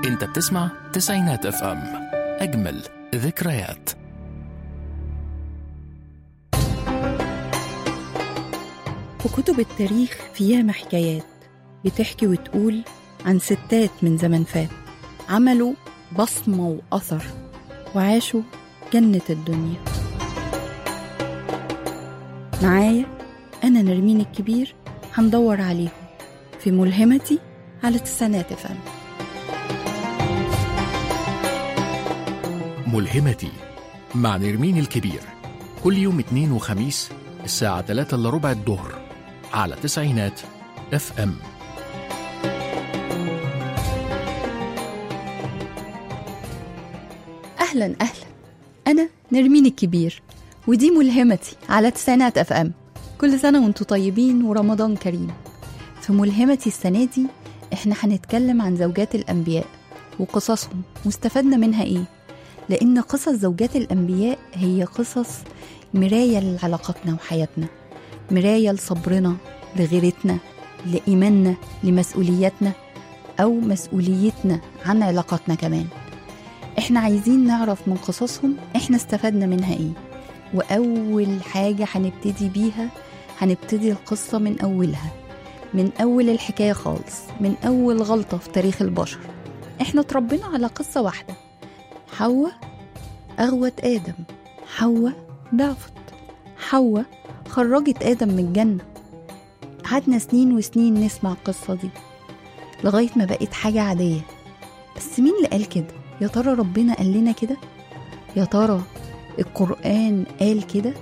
انت بتسمع تسعينات اف ام اجمل ذكريات وكتب التاريخ فيها حكايات بتحكي وتقول عن ستات من زمن فات عملوا بصمة وأثر وعاشوا جنة الدنيا معايا أنا نرمين الكبير هندور عليهم في ملهمتي على تسعينات فم ملهمتي مع نرمين الكبير كل يوم اثنين وخميس الساعة 3 إلا ربع الظهر على تسعينات اف ام أهلا أهلا أنا نرمين الكبير ودي ملهمتي على تسعينات أف أم كل سنة وانتم طيبين ورمضان كريم في ملهمتي السنة دي احنا هنتكلم عن زوجات الأنبياء وقصصهم واستفدنا منها ايه لأن قصص زوجات الأنبياء هي قصص مراية لعلاقاتنا وحياتنا مراية لصبرنا لغيرتنا لإيماننا لمسؤولياتنا أو مسؤوليتنا عن علاقاتنا كمان احنا عايزين نعرف من قصصهم احنا استفدنا منها ايه وأول حاجة هنبتدي بيها هنبتدي القصة من أولها من أول الحكاية خالص من أول غلطة في تاريخ البشر احنا اتربينا على قصة واحدة حواء أغوت آدم حواء ضعفت حواء خرجت آدم من الجنة قعدنا سنين وسنين نسمع القصة دي لغاية ما بقت حاجة عادية بس مين اللي قال كده؟ يا ترى ربنا قال لنا كده؟ يا ترى القرآن قال كده؟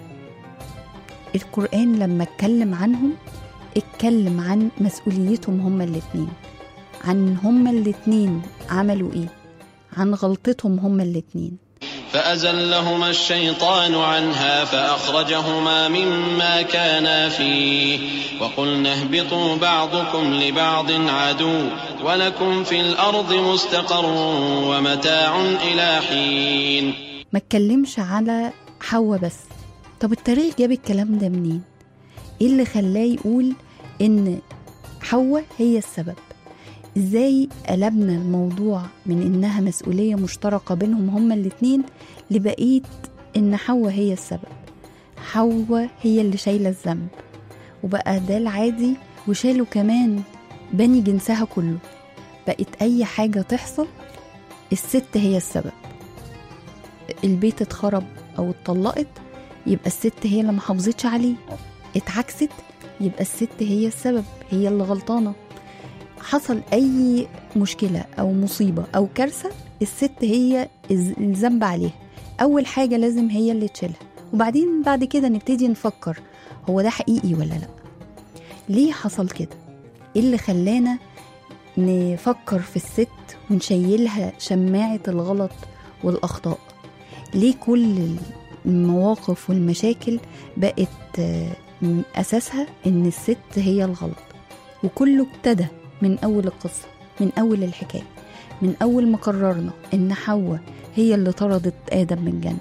القرآن لما اتكلم عنهم اتكلم عن مسؤوليتهم هما الاتنين عن هما الاتنين عملوا ايه عن غلطتهم هما الاتنين فأزلهما الشيطان عنها فأخرجهما مما كانا فيه وقلنا اهبطوا بعضكم لبعض عدو ولكم في الأرض مستقر ومتاع إلى حين ما اتكلمش على حواء بس طب التاريخ جاب الكلام ده منين ايه اللي خلاه يقول ان حواء هي السبب ازاي قلبنا الموضوع من انها مسؤوليه مشتركه بينهم هما الاتنين لبقيت ان حواء هي السبب حواء هي اللي شايله الذنب وبقى ده العادي وشالوا كمان بني جنسها كله بقت اي حاجه تحصل الست هي السبب البيت اتخرب او اتطلقت يبقى الست هي اللي محافظتش عليه اتعكست يبقى الست هي السبب هي اللي غلطانه حصل اي مشكله او مصيبه او كارثه الست هي الز- الذنب عليها اول حاجه لازم هي اللي تشيلها وبعدين بعد كده نبتدي نفكر هو ده حقيقي ولا لا ليه حصل كده ايه اللي خلانا نفكر في الست ونشيلها شماعه الغلط والاخطاء ليه كل المواقف والمشاكل بقت آه، م- اساسها ان الست هي الغلط وكله ابتدى من أول القصة من أول الحكاية من أول ما قررنا إن حواء هي اللي طردت آدم من الجنة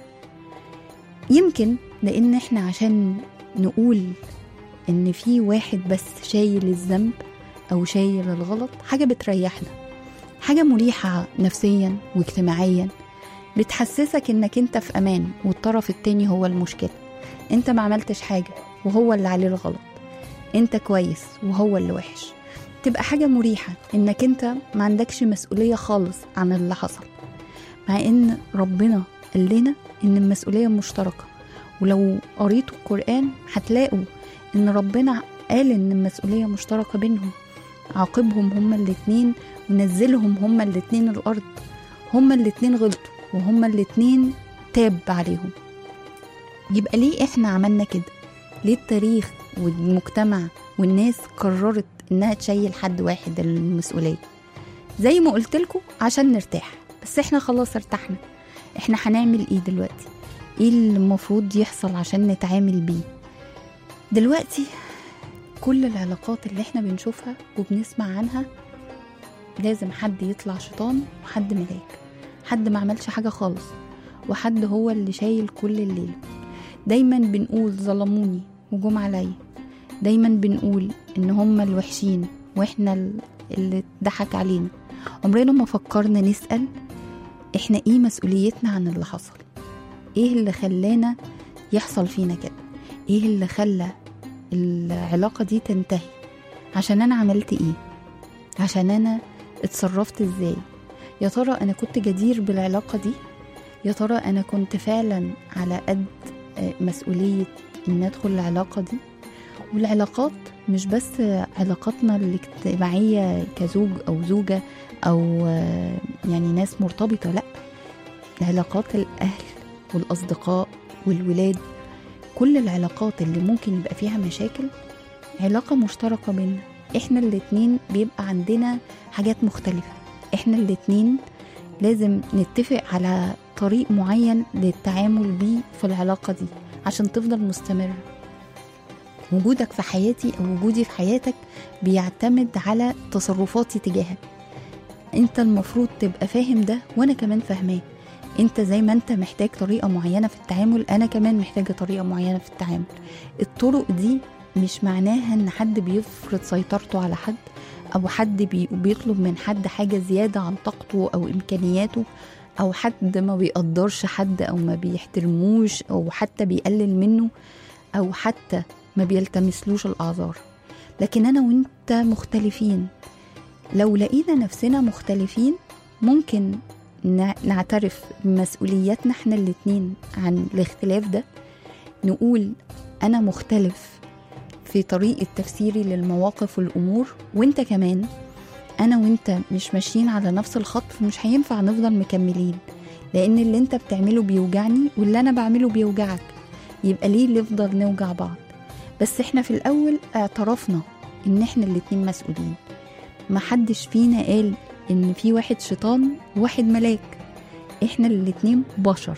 يمكن لأن إحنا عشان نقول إن في واحد بس شايل الذنب أو شايل الغلط حاجة بتريحنا حاجة مريحة نفسيا واجتماعيا بتحسسك إنك أنت في أمان والطرف التاني هو المشكلة أنت ما عملتش حاجة وهو اللي عليه الغلط أنت كويس وهو اللي وحش تبقى حاجة مريحة إنك أنت ما عندكش مسؤولية خالص عن اللي حصل مع إن ربنا قال لنا إن المسؤولية مشتركة ولو قريتوا القرآن هتلاقوا إن ربنا قال إن المسؤولية مشتركة بينهم عاقبهم هما الاتنين ونزلهم هما الاتنين الأرض هما الاتنين غلطوا وهما الاتنين تاب عليهم يبقى ليه إحنا عملنا كده ليه التاريخ والمجتمع والناس قررت انها تشيل حد واحد المسؤوليه زي ما قلت لكم عشان نرتاح بس احنا خلاص ارتحنا احنا هنعمل ايه دلوقتي ايه اللي المفروض يحصل عشان نتعامل بيه دلوقتي كل العلاقات اللي احنا بنشوفها وبنسمع عنها لازم حد يطلع شيطان وحد ملاك حد ما عملش حاجة خالص وحد هو اللي شايل كل الليل دايما بنقول ظلموني وجم عليا دايما بنقول ان هم الوحشين واحنا ال- اللي ضحك علينا عمرنا ما فكرنا نسأل احنا ايه مسؤوليتنا عن اللي حصل ايه اللي خلانا يحصل فينا كده ايه اللي خلى العلاقة دي تنتهي عشان انا عملت ايه عشان انا اتصرفت ازاي يا ترى انا كنت جدير بالعلاقة دي يا ترى انا كنت فعلا على قد آه، مسؤولية ان ادخل العلاقة دي والعلاقات مش بس علاقاتنا الاجتماعية كزوج أو زوجة أو آه، يعني ناس مرتبطة لأ علاقات الأهل والأصدقاء والولاد كل العلاقات اللي ممكن يبقى فيها مشاكل علاقة مشتركة بينا احنا الاتنين بيبقى عندنا حاجات مختلفة احنا الاتنين لازم نتفق على طريق معين للتعامل بيه في العلاقة دي عشان تفضل مستمرة وجودك في حياتي او وجودي في حياتك بيعتمد على تصرفاتي تجاهك انت المفروض تبقى فاهم ده وانا كمان فاهماه انت زي ما انت محتاج طريقة معينة في التعامل انا كمان محتاجة طريقة معينة في التعامل الطرق دي مش معناها ان حد بيفرض سيطرته على حد او حد بي- بيطلب من حد حاجة زيادة عن طاقته او امكانياته او حد ما بيقدرش حد او ما بيحترموش او حتى بيقلل منه او حتى ما بيلتمسلوش الاعذار لكن انا وانت مختلفين لو لقينا نفسنا مختلفين ممكن نع- نعترف بمسؤولياتنا احنا الاتنين عن الاختلاف ده نقول انا مختلف في طريقة تفسيري للمواقف والأمور وانت كمان أنا وانت مش ماشيين على نفس الخط فمش هينفع نفضل مكملين لأن اللي انت بتعمله بيوجعني واللي أنا بعمله بيوجعك يبقى ليه نفضل نوجع بعض بس احنا في الأول اعترفنا إن احنا الاتنين مسؤولين محدش فينا قال إن في واحد شيطان وواحد ملاك احنا الاتنين بشر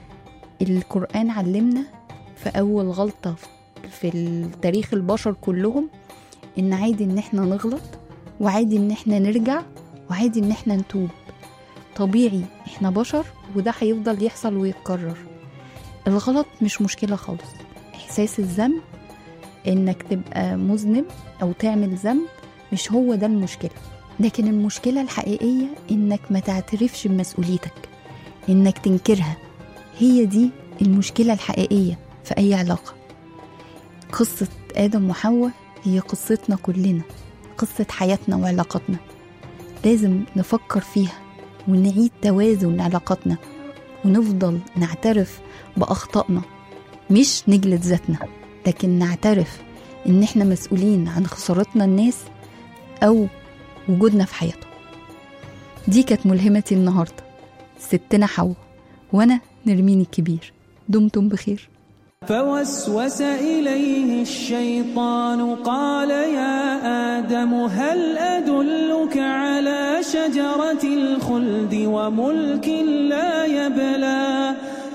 القرآن علمنا في أول غلطة في التاريخ البشر كلهم إن عادي إن احنا نغلط وعادي إن احنا نرجع وعادي إن احنا نتوب طبيعي احنا بشر وده هيفضل يحصل ويتكرر الغلط مش مشكلة خالص إحساس الذنب إنك تبقى مذنب أو تعمل ذنب مش هو ده المشكلة لكن المشكلة الحقيقية إنك ما تعترفش بمسؤوليتك إنك تنكرها هي دي المشكلة الحقيقية في أي علاقة قصة آدم وحواء هي قصتنا كلنا قصة حياتنا وعلاقاتنا لازم نفكر فيها ونعيد توازن علاقاتنا ونفضل نعترف بأخطائنا مش نجلد ذاتنا لكن نعترف إن إحنا مسؤولين عن خسارتنا الناس أو وجودنا في حياتهم دي كانت ملهمتي النهاردة ستنا حواء وأنا نرمين الكبير دمتم بخير فوسوس إليه الشيطان قال يا آدم هل أدلك على شجرة الخلد وملك لا يبلى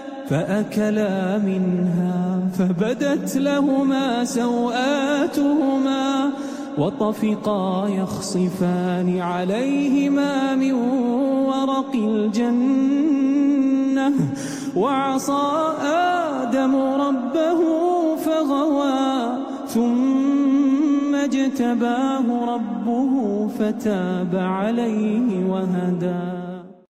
فأكلا منها فبدت لهما سوآتهما وطفقا يخصفان عليهما من ورق الجنة وعصى آدم ربه فغوى ثم اجتباه ربه فتاب عليه وهدى